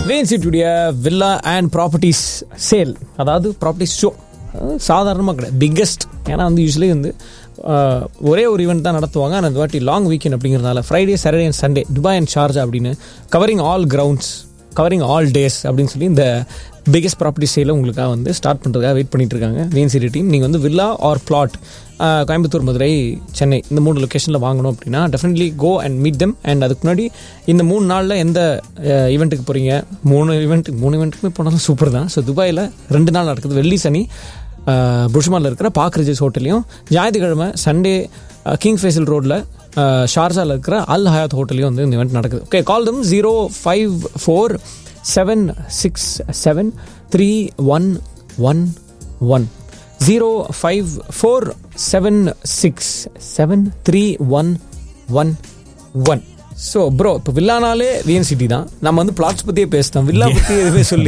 வேன்சிட்டியுடைய villa and properties sale அதாவது properties show சாதாரணமாக கிடையாது பிக்கெஸ்ட் ஏன்னா வந்து யூஸ்வலி வந்து அஹ், ஒரே ஒரு ஈவெண்ட் தான் நடத்துவாங்க ஆனால் இந்த வாட்டி லாங் வீக்கெண்ட் அப்படிங்கிறதுனால Friday Saturday and Sunday Dubai and Sharjah அப்படின்னு covering all grounds covering all days அப்படின்னு சொல்லி இந்த பிக்கெஸ்ட் ப்ராப்பர்ட்டி சேலை உங்களுக்காக வந்து ஸ்டார்ட் பண்ணுறதுக்காக வெயிட் பண்ணிட்டு இருக்காங்க வேன்சிட்டி டீம் நீங்கள் வந்து villa or flat Coimbatore Madurai Chennai இந்த மூணு லொக்கேஷனில் வாங்கணும் அப்படின்னா definitely go and meet them and அதுக்கு முன்னாடி இந்த மூணு நாளில் எந்த ஈவெண்ட்டுக்கு போகிறீங்க மூணு ஈவெண்ட் மூணு ஈவெண்ட்டுக்குமே போனாலும் சூப்பர் தான் ஸோ துபாயில் ரெண்டு நாள் நடக்குது வெள்ளி சனி புஷ்மாலில் இருக்கிற பாக் ரிஜஸ் ஹோட்டலையும் ஞாயிற்றுக்கிழமை சண்டே கிங் ஃபேசல் ரோட்டில் ஷார்ஜாவில் இருக்கிற அல் ஹயாத் ஹோட்டலையும் வந்து இந்த ஈவெண்ட் நடக்குது okay call them zero five four seven six seven three one one one zero five four seven six seven three one one one so bro இப்போ வில்லானாலே VN city தான் நம்ம வந்து பிளாட்ஸ் பற்றியே பேசிட்டோம் வில்லா பற்றி எதுவுமே சொல்லி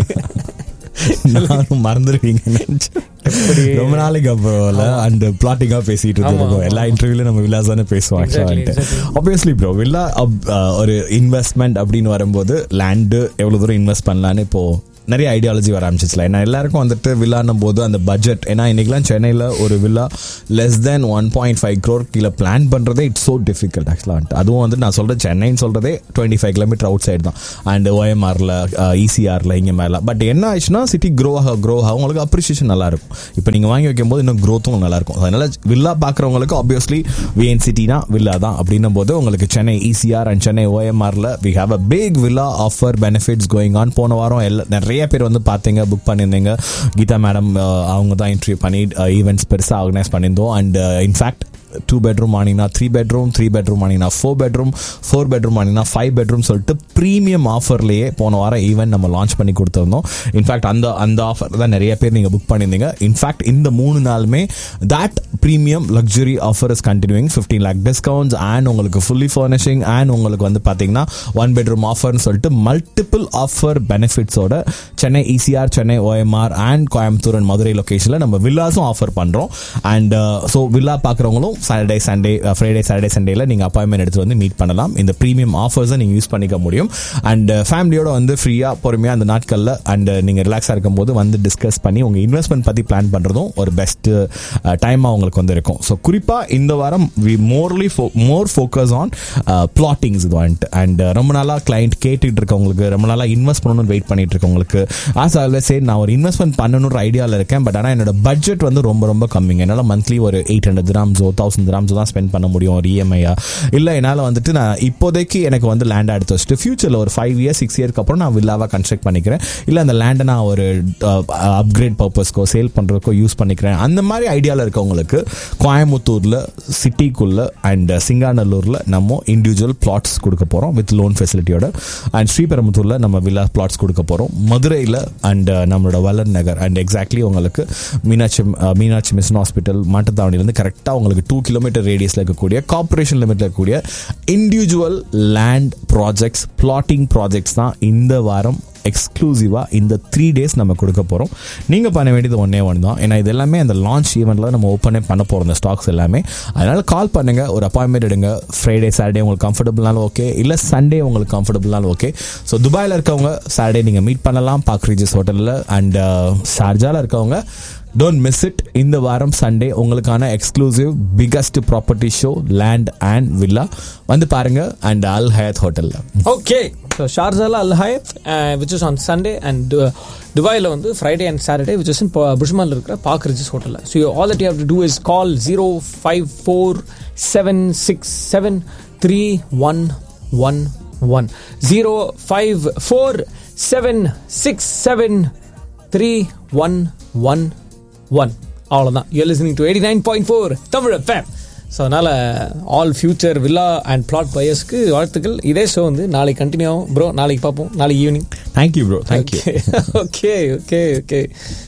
நானும் மறந்துடுவீங்க நினைச்சேன். ரொம்ப நாளைக்கு அப்புறம் அண்ட் பிளாட்டிங்கா பேசிட்டு இருக்கோம் எல்லா இன்டர்வியூல நம்ம வில்லாஸ் தானே பேசுவோம் Exactly, actually exactly. Obviously bro villa ஒரு இன்வெஸ்ட்மெண்ட் அப்படின்னு வரும்போது லேண்டு எவ்வளவு தூரம் இன்வெஸ்ட் பண்ணலான்னு இப்போ நிறைய ஐடியாலஜி வர ஆரம்பிச்சிச்சுல ஏன்னா எல்லாருக்கும் வந்துட்டு வில்லான்னும் போது அந்த பட்ஜெட் ஏன்னா இன்னைக்கெல்லாம் சென்னையில் ஒரு villa less than one point five crore கீழே பிளான் பண்ணுறதே இட்ஸ் ஸோ டிஃபிகல்ட் ஆக்சுவலாக அதுவும் வந்து நான் சொல்கிறேன் சென்னைன்னு சொல்கிறதே twenty five kilometre outside தான் அண்ட் ஓஎம்ஆரில் இசிஆரில் இங்கே மேலே பட் என்ன ஆயிடுச்சுன்னா சிட்டி க்ரோ ஆக க்ரோ ஆக உங்களுக்கு அப்ரிஷியேஷன் நல்லா இருக்கும் இப்போ நீங்கள் வாங்கி வைக்கும்போது இன்னும் க்ரோத்தும் நல்லா இருக்கும் அதனால வில்லா பார்க்குறவங்களுக்கு ஆப்வியஸ்லி விஎன் சிட்டினா வில்லா தான் அப்படின்னும் போது உங்களுக்கு சென்னை இசிஆர் அண்ட் சென்னை ஓஎம்ஆரில் we have a big villa offer benefits going on போன வாரம் எல்லா நிறைய பேர் வந்து பார்த்தீங்க புக் பண்ணியிருந்தீங்க கீதா மேடம் அவங்க தான் இன்டர்வியூ பண்ணி ஈவெண்ட்ஸ் பெருசாக ஆர்கனைஸ் பண்ணியிருந்தோம் அண்ட் இன்ஃபேக்ட் டூ பெட்ரூம் ஆனிங்கன்னா த்ரீ பெட்ரூம் த்ரீ பெட்ரூம் ஆனிங்கன்னா ஃபோர் பெட்ரூம் ஃபோர் பெட்ரூம் ஆனிங்கன்னா ஃபைவ் பெட்ரூம் சொல்லிட்டு ப்ரீமியம் ஆஃபர்லேயே போன வாரம் ஈவெண்ட் நம்ம லான்ச் பண்ணி கொடுத்துருந்தோம் இன்ஃபேக்ட் அந்த அந்த ஆஃபர் தான் நிறைய பேர் நீங்கள் புக் பண்ணியிருந்தீங்க இன்ஃபேக்ட் இந்த மூணு நாளுமே that premium luxury offer is continuing fifteen lakh discounts and உங்களுக்கு ஃபுல்லி ஃபர்னிஷிங் அண்ட் உங்களுக்கு வந்து பார்த்தீங்கன்னா ஒன் பெட்ரூம் ஆஃபர்னு சொல்லிட்டு மல்டிபிள் ஆஃபர் பெனிஃபிட்ஸோட Chennai ECR Chennai OMR and Coimbatore and Madurai லொக்கேஷனில் நம்ம வில்லாஸும் ஆஃபர் பண்ணுறோம் அண்ட் ஸோ வில்லா பார்க்குறவங்களும் சாட்டர்டே சண்டே ஃப்ரைடே சாட்டர்டே சண்டேல நீங்கள் அப்பாயின்மெண்ட் எடுத்து வந்து மீட் பண்ணலாம் இந்த ப்ரீமியம் ஆஃபர்ஸை நீங்கள் யூஸ் பண்ணிக்க முடியும் அண்ட் ஃபேமிலியோட வந்து ஃப்ரீயாக பொறுமையாக அந்த நாட்களில் அண்ட் நீங்கள் ரிலாக்ஸாக இருக்கும்போது வந்து டிஸ்கஸ் பண்ணி உங்கள் இன்வெஸ்ட்மெண்ட் பற்றி பிளான் பண்ணுறதும் ஒரு பெஸ்ட் டைமாக உங்களுக்கு வந்து இருக்கும் ஸோ குறிப்பாக இந்த வாரம் we morely more focus on plottings இது வந்துட்டு அண்ட் ரொம்ப நாளாக கிளைண்ட் கேட்டுட்டு இருக்கவங்களுக்கு ரொம்ப நாளாக இன்வெஸ்ட் பண்ணணும்னு வெயிட் பண்ணிட்டு இருக்கவங்களுக்கு ஆஸ் ஆல்வேஸ் சரி நான் ஒரு இன்வெஸ்ட்மெண்ட் பண்ணணுன்ற ஐடியாவில் இருக்கேன் பட் ஆனால் என்னோட பட்ஜெட் வந்து ரொம்ப ரொம்ப கம்மிங்க என்னால் மந்த்லி ஒரு எயிட் ஹண்ட்ரட் கிராம்ஸோ தௌசண்ட் கிராம்ஸோ தான் ஸ்பெண்ட் பண்ண முடியும் ஒரு இஎம்ஐயா இல்லை என்னால் வந்துட்டு நான் இப்போதைக்கு எனக்கு வந்து லேண்ட் எடுத்து வச்சுட்டு ஃபியூச்சரில் ஒரு ஃபைவ் இயர்ஸ் சிக்ஸ் இயர்க்கு அப்புறம் நான் வில்லாவாக கன்ஸ்ட்ரக்ட் பண்ணிக்கிறேன் இல்லை அந்த லேண்டை நான் ஒரு அப்கிரேட் பர்பஸ்க்கோ சேல் பண்ணுறதுக்கோ யூஸ் பண்ணிக்கிறேன் அந்த மாதிரி ஐடியாவில் இருக்கவங்களுக்கு கோயம்புத்தூரில் சிட்டிக்குள்ள அண்ட் சிங்காநல்லூரில் நம்ம இண்டிவிஜுவல் பிளாட்ஸ் கொடுக்க போகிறோம் வித் லோன் ஃபெசிலிட்டியோட அண்ட் ஸ்ரீபெரும்புத்தூரில் நம்ம வில்லா பிளாட்ஸ் கொடுக்க போகிறோம் மதுரையில் அண்ட் நம்மளோட வல்லர் நகர் அண்ட் எக்ஸாக்ட்லி உங்களுக்கு மீனாட்சி மீனாட்சி மிஷன் ஹாஸ்பிட்டல் மாட்டுத்தாவணிலேருந்து கரெக்டாக உங்களுக்கு டூ கிலோமீட்டர் ரேடியஸில் இருக்கக்கூடிய கார்பரேஷன் லிமிட்டில் இருக்கக்கூடிய individual land projects plotting projects தான் இந்த வாரம் எக்ஸ்க்ளூசிவாக இந்த த்ரீ டேஸ் நம்ம கொடுக்க போகிறோம் நீங்கள் பண்ண வேண்டியது ஒன்றே ஒன்று தான் ஏன்னா இது எல்லாமே அந்த லான்ச் ஈவெண்ட்டில் நம்ம ஓப்பனே பண்ண போகிறோம் இந்த ஸ்டாக்ஸ் எல்லாமே அதனால் கால் பண்ணுங்கள் ஒரு அப்பாயின்மெண்ட் எடுங்க ஃப்ரைடே சாட்டர்டே உங்களுக்கு கம்ஃபர்டபுள்னாலும் ஓகே இல்லை சண்டே உங்களுக்கு கம்ஃபர்டபுள்னாலும் ஓகே ஸோ துபாயில் இருக்கவங்க சாட்டர்டே நீங்கள் மீட் பண்ணலாம் பாக் ரீஜஸ் ஹோட்டலில் அண்ட் ஷார்ஜாவில் இருக்கவங்க டோன்ட் மிஸ் இட் இந்த வாரம் சண்டே உங்களுக்கான exclusive biggest property show land and villa வந்து பாருங்க அண்ட் அல் ஹயத் ஹோட்டலில் ஓகே ஸோ ஷார்ஜால Al Hayat which is on Sunday and துபாயில் வந்து Friday and Saturday which is in புஷ்மால் இருக்கிற பாக் ரிஜிஸ் ஹோட்டலில் so all that you have to do is call zero five four seven six seven three one one one zero five four seven six seven three one one one அவ்வளோதான் you listening to eighty nine point four Tamil FM so அதனால் all future villa and flat பையர்ஸ்க்கு வாழ்த்துக்கள் இதே show வந்து நாளைக்கு continue ஆகும் bro நாளைக்கு பார்ப்போம் நாளைக்கு evening thank you bro thank you okay okay okay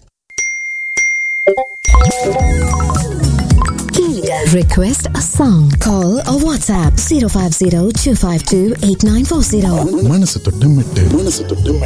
Request a song. Call or WhatsApp 050 252 8940. மனசு தொட்டு மெட்டு மனசு தொட்டு மெட்டு